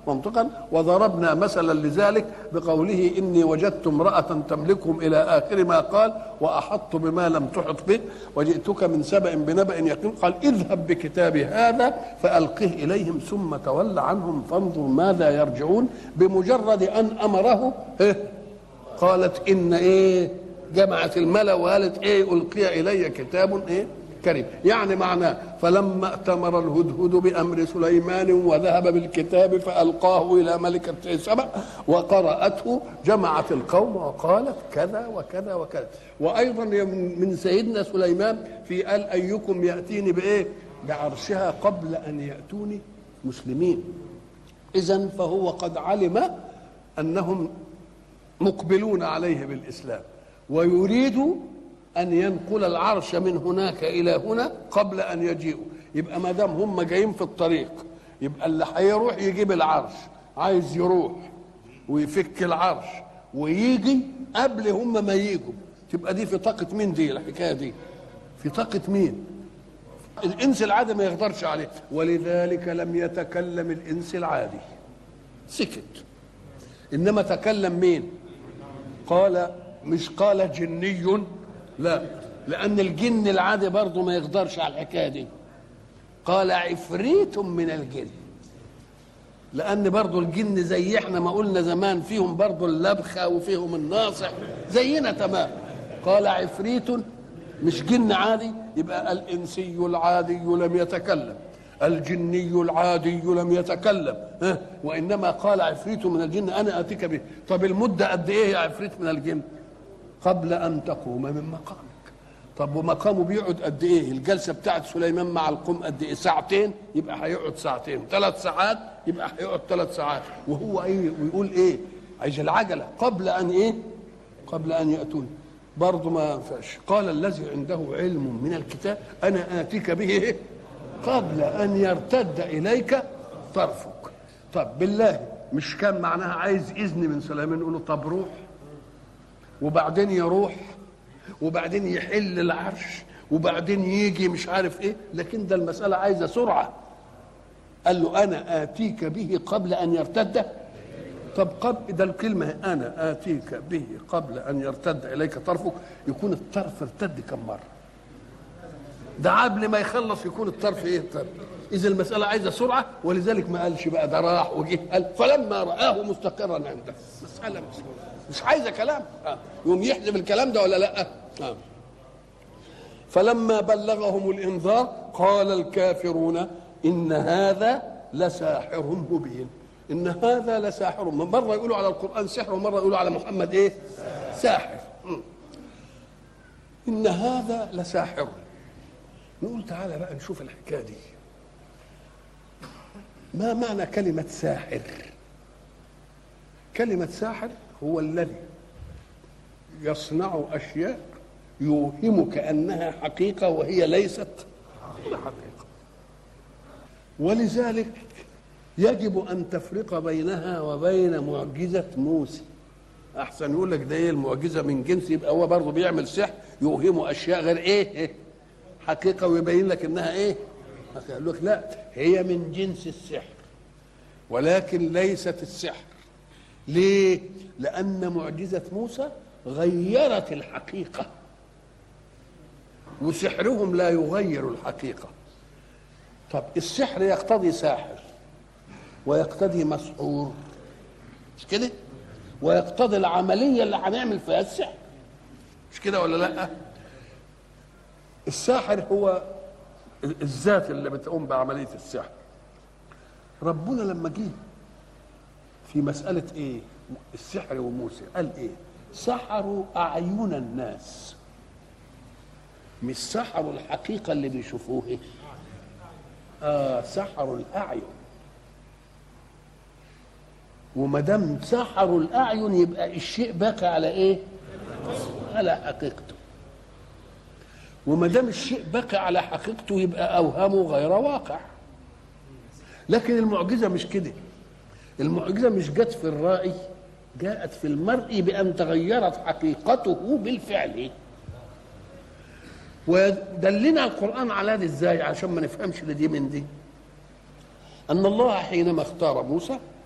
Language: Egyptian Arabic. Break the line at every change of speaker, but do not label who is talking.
منطقا وضربنا مثلا لذلك بقوله اني وجدت امراه تملكهم الى اخر ما قال واحطت بما لم تحط به وجئتك من سبأ بنبأ يقين قال اذهب بكتابي هذا فالقه اليهم ثم تول عنهم فانظر ماذا يرجعون بمجرد ان امره إيه؟ قالت ان ايه جمعت الملا وقالت ايه القي الي كتاب ايه كريم يعني معناه فلما ائتمر الهدهد بامر سليمان وذهب بالكتاب فالقاه الى ملكه سبأ وقراته جمعت القوم وقالت كذا وكذا وكذا وايضا من سيدنا سليمان في قال ايكم ياتيني بايه بعرشها قبل ان ياتوني مسلمين اذا فهو قد علم انهم مقبلون عليه بالاسلام ويريد ان ينقل العرش من هناك الى هنا قبل ان يجيئوا يبقى ما دام هم جايين في الطريق يبقى اللي هيروح يجيب العرش عايز يروح ويفك العرش ويجي قبل هم ما يجوا تبقى دي في طاقة مين دي الحكاية دي في طاقة مين الإنس العادي ما يقدرش عليه ولذلك لم يتكلم الإنس العادي سكت إنما تكلم مين قال مش قال جني لا لأن الجن العادي برضه ما يقدرش على الحكاية دي قال عفريت من الجن لأن برضه الجن زي احنا ما قلنا زمان فيهم برضه اللبخة وفيهم الناصح زينا تمام قال عفريت مش جن عادي يبقى الإنسي العادي لم يتكلم الجني العادي لم يتكلم ها وإنما قال عفريت من الجن أنا آتيك به طب المدة قد إيه يا عفريت من الجن قبل ان تقوم من مقامك طب ومقامه بيقعد قد ايه الجلسه بتاعت سليمان مع القوم قد ايه ساعتين يبقى هيقعد ساعتين ثلاث ساعات يبقى هيقعد ثلاث ساعات وهو ايه ويقول ايه عايز العجله قبل ان ايه قبل ان ياتوني برضه ما فيش قال الذي عنده علم من الكتاب انا اتيك به إيه؟ قبل ان يرتد اليك طرفك طب بالله مش كان معناها عايز اذن من سليمان يقول له طب روح وبعدين يروح وبعدين يحل العرش وبعدين يجي مش عارف ايه لكن ده المسألة عايزة سرعة قال له أنا آتيك به قبل أن يرتد طب قبل ده الكلمة أنا آتيك به قبل أن يرتد إليك طرفك يكون الطرف ارتد كم مرة ده قبل ما يخلص يكون الطرف ايه الطرف اذا المساله عايزه سرعه ولذلك ما قالش بقى ده راح وجه قال فلما راه مستقرا عنده مساله مش مش عايزه كلام آه. يقوم يحذف الكلام ده ولا لا آه. فلما بلغهم الانذار قال الكافرون ان هذا لساحر مبين ان هذا لساحر مره يقولوا على القران سحر ومره يقولوا على محمد ايه ساحر ان هذا لساحر نقول تعالى بقى نشوف الحكايه دي ما معنى كلمه ساحر كلمه ساحر هو الذي يصنع اشياء يوهمك انها حقيقه وهي ليست حقيقه ولذلك يجب ان تفرق بينها وبين معجزه موسى احسن يقول لك ده ايه المعجزه من جنس يبقى هو برضه بيعمل سحر يوهمه اشياء غير ايه حقيقه ويبين لك انها ايه يقول لك لا هي من جنس السحر ولكن ليست السحر ليه لان معجزه موسى غيرت الحقيقه وسحرهم لا يغير الحقيقه طب السحر يقتضي ساحر ويقتضي مسحور مش كده ويقتضي العمليه اللي هنعمل فيها السحر مش كده ولا لا الساحر هو الذات اللي بتقوم بعمليه السحر ربنا لما جه في مساله ايه السحر وموسى قال ايه سحروا اعين الناس مش سحروا الحقيقه اللي بيشوفوها إيه؟ آه سحروا الاعين وما دام سحروا الاعين يبقى الشيء باقي على ايه على حقيقته وما دام الشيء بقي على حقيقته يبقى اوهامه غير واقع لكن المعجزه مش كده المعجزه مش جت في الرأي جاءت في المرء بأن تغيرت حقيقته بالفعل ودلنا القرآن على ده ازاي عشان ما نفهمش دي من دي أن الله حينما اختار موسى